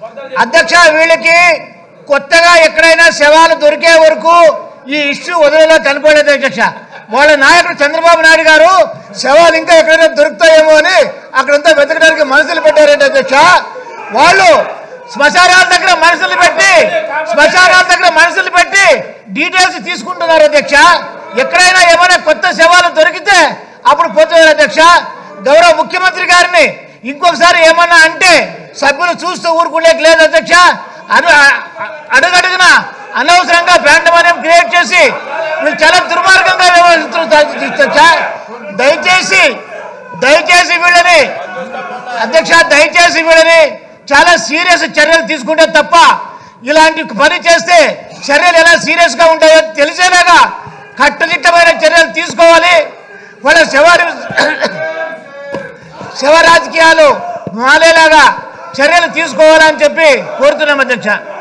అధ్యక్ష వీళ్ళకి కొత్తగా ఎక్కడైనా శవాలు దొరికే వరకు ఈ ఇష్యూ వదిలేలా కనపడలేదు అధ్యక్ష వాళ్ళ నాయకుడు చంద్రబాబు నాయుడు గారు శవాలు ఇంకా ఎక్కడైనా దొరుకుతాయేమో అని అక్కడంతా వెతకడానికి మనసులు పెట్టారంటే అధ్యక్ష వాళ్ళు శ్మశానాల దగ్గర మనసులు పెట్టి శ్మశానాల దగ్గర మనసులు పెట్టి డీటెయిల్స్ తీసుకుంటున్నారు అధ్యక్ష ఎక్కడైనా ఏమైనా కొత్త శవాలు దొరికితే అప్పుడు పోతున్నారు అధ్యక్ష గౌరవ ముఖ్యమంత్రి గారిని ఇంకొకసారి ఏమన్నా అంటే సభ్యులు చూస్తూ ఊరుకునేకి లేదు అధ్యక్ష అను అడుగడుగున అనవసరంగా బ్రాండమనం క్రియేట్ చేసి వీళ్ళు చాలా దుర్మార్గంగా వ్యవహరిస్తున్నారు అధ్యక్ష దయచేసి దయచేసి వీళ్ళని అధ్యక్ష దయచేసి వీళ్ళని చాలా సీరియస్ చర్యలు తీసుకుంటే తప్ప ఇలాంటి పని చేస్తే చర్యలు ఎలా సీరియస్ గా ఉంటాయో తెలిసేలాగా కట్టుదిట్టమైన చర్యలు తీసుకోవాలి వాళ్ళ శవారి శవ రాజకీయాలు మాలేలాగా చర్యలు తీసుకోవాలని చెప్పి కోరుతున్నాం అధ్యక్ష